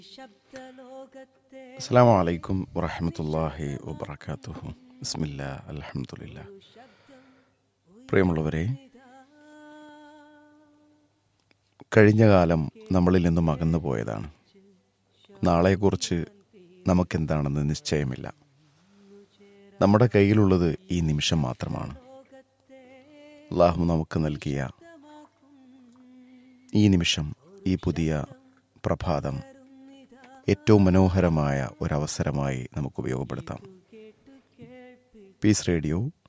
അസ്സാം വലൈക്കും വറഹമത്തല്ലാഹി വബർക്കാത്തുഹു ബിസ്മില്ല അലഹമുല്ല പ്രിയമുള്ളവരെ കഴിഞ്ഞ കാലം നമ്മളിൽ നിന്നും അകന്നു പോയതാണ് നാളെക്കുറിച്ച് നമുക്കെന്താണെന്ന് നിശ്ചയമില്ല നമ്മുടെ കയ്യിലുള്ളത് ഈ നിമിഷം മാത്രമാണ് അള്ളാഹു നമുക്ക് നൽകിയ ഈ നിമിഷം ഈ പുതിയ പ്രഭാതം ഏറ്റവും മനോഹരമായ ഒരവസരമായി നമുക്ക് ഉപയോഗപ്പെടുത്താം പീസ് റേഡിയോ